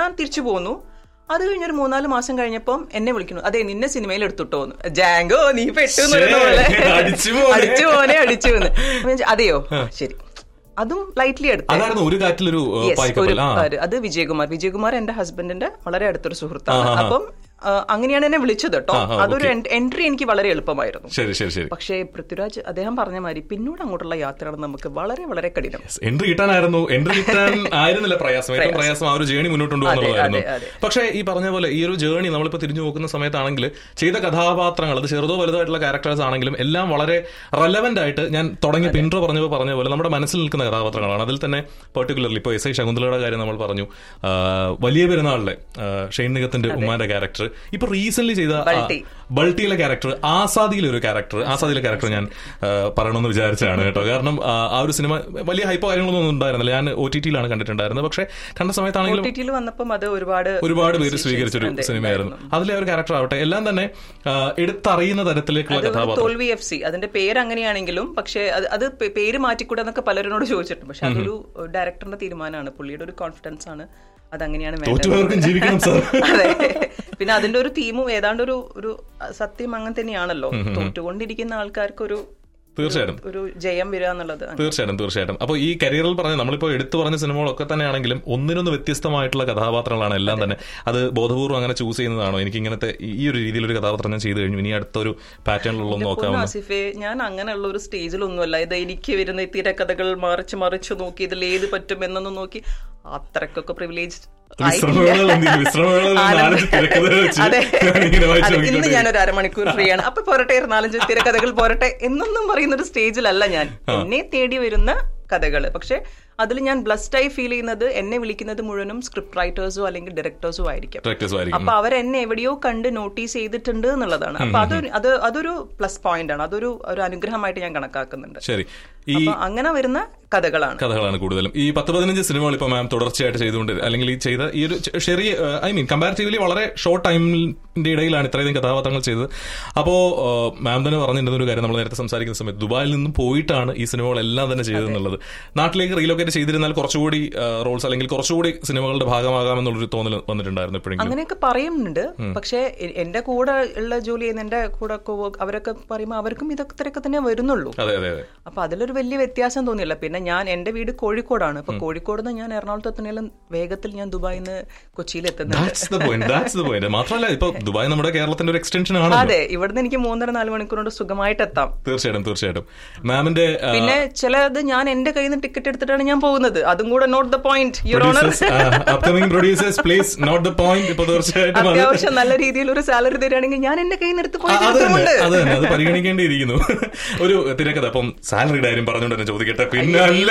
ഞാൻ തിരിച്ചു പോന്നു അത് കഴിഞ്ഞൊരു മൂന്നാല് മാസം കഴിഞ്ഞപ്പം എന്നെ വിളിക്കുന്നു അതെ നിന്നെ സിനിമയിൽ എടുത്തിട്ടോന്ന് ജാങ്കോ നീ പെട്ടു എന്ന് പറയുന്ന പോലെ അടിച്ചു മോനെ. അടിച്ചു പോനെ അടിച്ചു എന്ന് അപ്പൊ ഞാൻ ചോ- അതെയോ ശരി അതും ലൈറ്റ്ലി എടുത്തു അതായിരുന്നു ഒരു കാറ്റിലൊരു ഏഹ്, Yes, പായ്ക്കപ്പൽ ഒരു- ആ ഒരു- അത് വിജയകുമാർ വിജയകുമാർ എന്റെ ഹസ്ബൻഡിന്റെ വളരെ അടുത്തൊരു സുഹൃത്താണ് അപ്പം ആ, അങ്ങനെയാണ് എന്നെ വിളിച്ചത് കേട്ടോ ആ, ആ, അതൊരു എൻട്രി എനിക്ക് വളരെ എളുപ്പമായിരുന്നു ശരി ശരി ശരി പക്ഷേ പൃഥ്വിരാജ് അദ്ദേഹം പറഞ്ഞ മാതിരി പിന്നോട് അങ്ങോട്ടുള്ള യാത്രയാണ് നമുക്ക് വളരെ വളരെ കഠിനം എൻട്രി കിട്ടാനായിരുന്നു എൻട്രി കിട്ടാൻ ആയിരുന്നില്ല പ്രയാസം ഏറ്റവും പ്രയാസം ആ ഒരു ജേണി മുന്നോട്ട് കൊണ്ടുപോകുന്നതായിരുന്നു അതെ, അതെ. പക്ഷേ ഈ പറഞ്ഞ പോലെ ഈ ഒരു ജേണി നമ്മളിപ്പോ തിരിഞ്ഞു നോക്കുന്ന സമയത്താണെങ്കിൽ ചെയ്ത കഥാപാത്രങ്ങൾ അത് ചെറുതോ വലുതായിട്ടുള്ള ക്യാരക്ടേഴ്സ് ആണെങ്കിലും എല്ലാം വളരെ റെലവെന്റ് ആയിട്ട് ഞാൻ തുടങ്ങിയ പിൻട്രോ പറഞ്ഞപ്പോൾ പറഞ്ഞ പോലെ നമ്മുടെ മനസ്സിൽ നിൽക്കുന്ന കഥാപാത്രങ്ങളാണ് അതിൽ തന്നെ പെർട്ടിക്കുലർലി ഇപ്പോൾ എസ് ഐ ശകുന്തളയുടെ കാര്യം നമ്മൾ പറഞ്ഞു ആ, വലിയ പെരുന്നാളിലെ ആ, ഷെയ്ൻ നിഗത്തിന്റെ ഉമ്മാന്റെ ക്യാരക്ടർ ഇപ്പൊ റീസെന്റ് ചെയ്ത ആ, ബൾട്ടി. ബൾട്ടിയിലെ ക്യാരക്ടർ ആസാദിയിലെ ഒരു ക്യാരക്ടർ ആസാദിയിലെ ക്യാരക്ടർ ഞാൻ ആ, പറയണമെന്ന് വിചാരിച്ചതാണ് കേട്ടോ കാരണം ആ, ആ ഒരു സിനിമ വലിയ ഹൈപ്പോ കാര്യങ്ങളൊന്നും ഉണ്ടായിരുന്നില്ല ഞാൻ ഒ ടി ടിയിലാണ് കണ്ടിട്ടുണ്ടായിരുന്നത് പക്ഷേ കണ്ട സമയത്താണെങ്കിലും OTT യിൽ വന്നപ്പം അത് ഒരുപാട് ഒരുപാട് പേര് സ്വീകരിച്ചൊരു അതെ, സിനിമയായിരുന്നു അതിലെ ഒരു ക്യാരക്ടർ ആവട്ടെ എല്ലാം തന്നെ ആ, എടുത്തറിയുന്ന തരത്തിലേക്കുള്ള അത് ഒരു കഥാപാത്രം തോൽവി എഫ് സി അതിന്റെ പേര് അങ്ങനെയാണെങ്കിലും പക്ഷേ അത് അത് പേ- പേര് മാറ്റിക്കൂടെ എന്നൊക്കെ പലരോട് ചോദിച്ചിട്ടുണ്ട് പക്ഷെ അതൊരു ഡയറക്ടറിന്റെ തീരുമാനമാണ് പുള്ളിയുടെ ഒരു കോൺഫിഡൻസ് ആണ് അതങ്ങനെയാണ് വേണ്ടത് തോറ്റുപോയവർക്കും ജീവിക്കണം സാർ അതെ പിന്നെ അതിന്റെ ഒരു തീമും ഏതാണ്ട് ഒരു ഒരു സത്യം അങ്ങനെ തന്നെയാണല്ലോ തോറ്റുകൊണ്ടിരിക്കുന്ന ആൾക്കാർക്ക് ഒരു തീർച്ചയായിട്ടും ഒരു ജയം വരിക എന്നുള്ളത് തീർച്ചയായിട്ടും തീർച്ചയായിട്ടും അപ്പോൾ ഈ കരിയറിൽ പറഞ്ഞ നമ്മളിപ്പോൾ എടുത്തു പറഞ്ഞ സിനിമകളൊക്കെ തന്നെയാണെങ്കിലും ഒന്നിനൊന്ന് വ്യത്യസ്തമായിട്ടുള്ള കഥാപാത്രങ്ങളാണ് എല്ലാം തന്നെ അത് ബോധപൂർവ്വം അങ്ങനെ ചൂസ് ചെയ്യുന്നതാണോ എനിക്ക് ഇങ്ങനത്തെ ഈ ഒരു രീതിയിലൊരു കഥാപാത്രം ഞാൻ ചെയ്തു കഴിഞ്ഞു ഇനി അടുത്തൊരു പാറ്റേണിലുള്ളൊന്നും പൊന്നു നോക്കാവുന്ന ആസിഫെ ഞാൻ അങ്ങനെയുള്ള ഒരു സ്റ്റേജിലൊന്നുമല്ല ഇത് എനിക്ക് വരുന്ന ഈ തിരക്കഥകൾ മറിച്ച് മറിച്ച് നോക്കി ഇതിൽ ഏത് പറ്റും എന്നൊന്നും നോക്കി അത്രക്കൊക്കെ പ്രിവിലേജ് വിശ്രമവേളകൾ എന്തെങ്കിലും വിശ്രമവേളകൾ നാലഞ്ച് തിരക്കഥകൾ വെച്ച് അതെ ഇങ്ങനെ വായിച്ച് അതെ, ഇന്ന് നോക്കിക്കൊണ്ടിരിക്കും. ഞാനൊരു അരമണിക്കൂർ ഫ്രീ ആണ് അപ്പൊ പോരട്ടെ ഒരു നാലഞ്ച് തിരക്കഥകൾ പോരട്ടെ എന്നൊന്നും പറയുന്ന ഒരു സ്റ്റേജിലല്ല ഞാൻ എന്നെ തേടി വരുന്ന കഥകള് പക്ഷെ അതിൽ ഞാൻ ബ്ലസ്ഡ് ആയി ഫീൽ ചെയ്യുന്നത് എന്നെ വിളിക്കുന്നത് മുഴുവനും സ്ക്രിപ്റ്റ് റൈറ്റേഴ്സോ അല്ലെങ്കിൽ ഡയറക്ടേഴ്സോ ആയിരിക്കും Directors ആയിരിക്കും. അപ്പൊ അവരെന്നെ എവിടെയോ കണ്ട് നോട്ടീസ് ചെയ്തിട്ടുണ്ട് എന്നുള്ളതാണ് അപ്പൊ അതൊരു അത് അതൊരു പ്ലസ് പോയിന്റ് ആണ് അതൊരു ഒരു അനുഗ്രഹമായിട്ട് ഞാൻ കണക്കാക്കുന്നുണ്ട് ശരി ഈ അപ്പൊ അങ്ങനെ വരുന്ന കഥകളാണ് കഥകളാണ് കൂടുതലും ഈ പത്ത് പതിനഞ്ച് സിനിമകൾ ഇപ്പൊ മാം തുടർച്ചയായിട്ട് ചെയ്തുകൊണ്ട് അല്ലെങ്കിൽ ഈ ചെയ്ത ഈ ഒരു ചെ- ചെറിയ ഐ മീൻ കമ്പാരിറ്റീവ്ലി വളരെ ഷോർട്ട് ടൈമിന്റെ ഇടയിലാണ് ഇത്രയധികം കഥാപാത്രങ്ങൾ ചെയ്തത് അപ്പോ മാം തന്നെ പറഞ്ഞിരുന്ന ഒരു കാര്യം നമ്മൾ നേരത്തെ സംസാരിക്കുന്ന സമയത്ത് ദുബായിൽ നിന്നും പോയിട്ടാണ് ഈ സിനിമകളെല്ലാം തന്നെ ചെയ്തതെന്നുള്ളത് നാട്ടിലേക്ക് റീലൊക്കേറ്റ് ചെയ്തിരുന്നാൽ കുറച്ചുകൂടി റോൾസ് അല്ലെങ്കിൽ കുറച്ചുകൂടി സിനിമകളുടെ ഭാഗമാകാമെന്നുള്ളൊരു തോന്നൽ വന്നിട്ടുണ്ടായിരുന്നു എപ്പോഴെങ്കിലും അങ്ങനെയൊക്കെ പറയുന്നുണ്ട് പക്ഷെ എ- എന്റെ കൂടെ ഉള്ള ജോലി ചെയ്യുന്ന എന്റെ കൂടെ co-work അവരൊക്കെ പറയുമ്പോൾ അവർക്കും ഇതൊക്കെ ഇത്രയൊക്കെ തന്നെ വരുന്നുള്ളൂ അതെ അതെ അതെ അപ്പൊ അതിലൊരു വലിയ വ്യത്യാസം തോന്നിയില്ല പിന്നെ ഞാൻ എന്റെ വീട് കോഴിക്കോടാണ് അപ്പൊ കോഴിക്കോട് നിന്ന് ഞാൻ എറണാകുളത്ത് എത്തുന്നതിലും വേഗത്തിൽ ഞാൻ ദുബായിൽ നിന്ന് കൊച്ചിയിൽ എത്തുന്നുണ്ട് that's the point that's the point മാത്രമല്ല ഇപ്പൊ ദുബായ് നമ്മുടെ കേരളത്തിന്റെ ഒരു എക്സ്റ്റൻഷൻ ആണ് അതെ ഇവിടുന്ന് എനിക്ക് മൂന്നര നാല് മണിക്കൂർ കൊണ്ട് സുഖമായിട്ട് എത്താം തീർച്ചയായിട്ടും തീർച്ചയായിട്ടും മാമിന്റെ ആ, പിന്നെ ചിലത് ഞാൻ എന്റെ കയ്യിൽ നിന്ന് ടിക്കറ്റ് എടുത്തിട്ടാണ് ഞാൻ പോകുന്നത് അതും കൂടെ note the point your honour upcoming producers please note the point ഇപ്പൊ തീർച്ചയായിട്ടും അത് അത്യാവശ്യം നല്ല രീതിയിൽ ഒരു സാലറി തരികയാണെങ്കിൽ ഞാൻ എന്റെ കയ്യിൽ നിന്ന് എടുത്ത് ആ, അത് തന്നെ പോയിട്ടുണ്ട് അത് തന്നെ അത് പരിഗണിക്കേണ്ടിയിരിക്കുന്നു ഒരു തിരക്കഥ അപ്പം സാലറിയുടെ കാര്യം പറഞ്ഞുകൊണ്ട് തന്നെ ചോദിക്കട്ടെ പിന്നെ അല്ല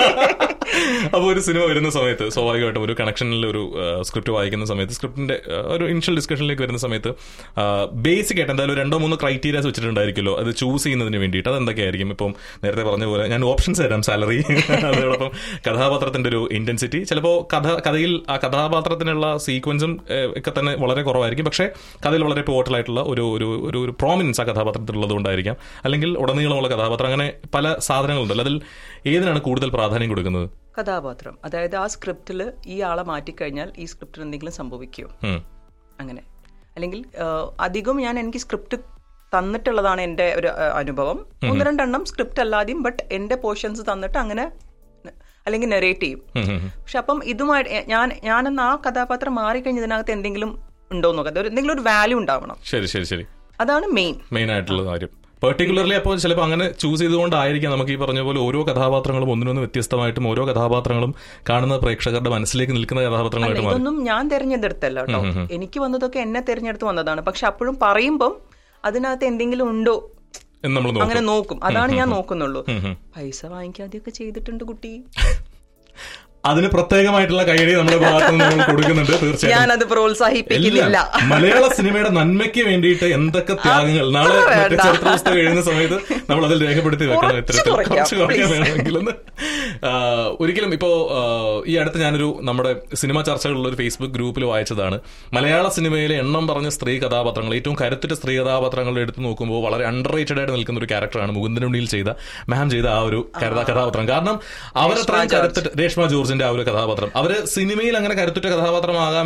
അപ്പൊ ഒരു സിനിമ വരുന്ന സമയത്ത് സ്വാഭാവികമായിട്ടും ഒരു കണക്ഷനിൽ ഒരു സ്ക്രിപ്റ്റ് വായിക്കുന്ന സമയത്ത് സ്ക്രിപ്റ്റിന്റെ ഒരു ഇനിഷ്യൽ ഡിസ്കഷനിലേക്ക് വരുന്ന സമയത്ത് ബേസിക് ആയിട്ട് എന്തായാലും രണ്ടോ മൂന്നോ ക്രൈറ്റീരിയാസ് വെച്ചിട്ടുണ്ടായിരിക്കുമല്ലോ അത് ചൂസ് ചെയ്യുന്നതിന് വേണ്ടിയിട്ട് അത് എന്തൊക്കെയായിരിക്കും ഇപ്പം നേരത്തെ പറഞ്ഞ പോലെ ഞാൻ ഓപ്ഷൻസ് തരാം സാലറി അതോടൊപ്പം കഥാപാത്രത്തിന്റെ ഒരു ഇന്റൻസിറ്റി ചിലപ്പോൾ കഥ കഥയിൽ ആ കഥാപാത്രത്തിനുള്ള സീക്വൻസും ഏഹ്, ഒക്കെ തന്നെ വളരെ കുറവായിരിക്കും പക്ഷേ കഥയിൽ വളരെ പോർട്ടലായിട്ടുള്ള ഒരു ഒരു ഒരു ഒരു പ്രോമിനൻസ് ആ കഥാപാത്രത്തിലുള്ളത് കൊണ്ടായിരിക്കാം അല്ലെങ്കിൽ ഉടനീളമുള്ള കഥാപാത്രം അങ്ങനെ പല സാധനങ്ങളുണ്ടല്ലോ അതിൽ ഏതിനാണ് കൂടുതൽ പ്രാധാന്യം കൊടുക്കുന്നത് കഥാപാത്രം അതായത് ആ സ്ക്രിപ്റ്റിൽ ഈ ആളെ മാറ്റിക്കഴിഞ്ഞാൽ ഈ സ്ക്രിപ്റ്റിൽ എന്തെങ്കിലും സംഭവിക്കുമോ ഉം. അങ്ങനെ അല്ലെങ്കിൽ ആ, അധികം ഞാൻ എനിക്ക് സ്ക്രിപ്റ്റ് തന്നിട്ടുള്ളതാണ് എൻ്റെ ഒരു ആ, അനുഭവം ഒന്ന് രണ്ടെണ്ണം സ്ക്രിപ്റ്റ് അല്ലാതെയും ബട്ട് എൻ്റെ പോർഷൻസ് തന്നിട്ട് അങ്ങനെ ന- അല്ലെങ്കിൽ നെറേറ്റ് ചെയ്യും ഉം, ഉം, ഉം. പക്ഷെ അപ്പം ഇതുമായിട്ട് ഞാൻ ഞാനെന്ന് ആ കഥാപാത്രം മാറിക്കഴിഞ്ഞ് ഇതിനകത്ത് എന്തെങ്കിലും ഉണ്ടോ എന്ന് നോക്കാം അതൊരു എന്തെങ്കിലും ഒരു വാല്യൂ ഉണ്ടാവണം ശരി ശരി ശരി അതാണ് മെയിൻ മെയിൻ ആയിട്ടുള്ള കാര്യം പെർട്ടിക്കുലർലി അപ്പോൾ ചിലപ്പോൾ അങ്ങനെ ചൂസ് ചെയ്തുകൊണ്ടായിരിക്കാം നമുക്ക് ഈ പറഞ്ഞ പോലെ ഓരോ കഥാപാത്രങ്ങളും ഒന്നിനൊന്ന് വ്യത്യസ്തമായിട്ടും ഓരോ കഥാപാത്രങ്ങളും കാണുന്ന പ്രേക്ഷകരുടെ മനസ്സിലേക്ക് നിൽക്കുന്ന കഥാപാത്രങ്ങളായിട്ട് മാറി ഇതൊന്നും ഞാൻ തെരഞ്ഞെടുത്തല്ല കേട്ടോ എനിക്ക് വന്നതൊക്കെ എന്നെ തെരഞ്ഞെടുത്ത് വന്നതാണ് പക്ഷെ അപ്പോഴും പറയുമ്പം അതിനകത്ത് എന്തെങ്കിലും ഉണ്ടോ എന്ന് നമ്മൾ നോക്കും അങ്ങനെ നോക്കും അതാണ് ഞാൻ നോക്കുന്നുള്ളൂ ഉം, ഉം. പൈസ വാങ്ങിക്കാതെയൊക്കെ ചെയ്തിട്ടുണ്ട് കുട്ടി അതിന് പ്രത്യേകമായിട്ടുള്ള കൈയടി നമ്മുടെ ഭാഗത്ത് നിന്ന് നമ്മൾ കൊടുക്കുന്നുണ്ട് തീർച്ചയായും ഞാനത് പ്രോത്സാഹിപ്പിക്കുന്നില്ല എല്ലാം. മലയാള സിനിമയുടെ നന്മയ്ക്ക് വേണ്ടിയിട്ട് എന്തൊക്കെ ത്യാഗങ്ങൾ നാളെ അത്ര മറ്റേ വേണ്ട. ചരിത്ര പുസ്തകം എഴുതുന്ന സമയത്ത് നമ്മൾ അതിൽ രേഖപ്പെടുത്തി വെക്കണം കുറച്ച് ഇത്തരത്തിൽ കുറയ്ക്കാം, കുറച്ച് കുറയ്ക്കാൻ please. വേണമെങ്കിലെന്ന് ആ, ഒരിക്കലും ഇപ്പോ ആ, ഈ അടുത്ത് ഞാനൊരു നമ്മുടെ സിനിമ ചർച്ചകളുള്ള ഒരു ഫേസ്ബുക്ക് ഗ്രൂപ്പിൽ വായിച്ചതാണ് മലയാള സിനിമയിലെ എണ്ണം പറഞ്ഞ സ്ത്രീ കഥാപാത്രങ്ങൾ ഏറ്റവും കരുത്തുറ്റ സ്ത്രീ കഥാപാത്രങ്ങൾ എടുത്ത് നോക്കുമ്പോൾ വളരെ അണ്ടർ റേറ്റഡ് ആയിട്ട് നിൽക്കുന്ന ഒരു ക്യാരക്ടറാണ് മുകുന്ദനുണ്ണിയിൽ ചെയ്ത മാം ചെയ്ത ആ ഒരു കരുതാ കഥാപാത്രം കാരണം അവരത്രയും ജോർജ്. കരുത്തുറ്റ രേഷ്മ ജോർജിന്റെ ആ ഒരു കഥാപാത്രം അവര് സിനിമയിൽ അങ്ങനെ കരുത്തുറ്റ കഥാപാത്രമാകാൻ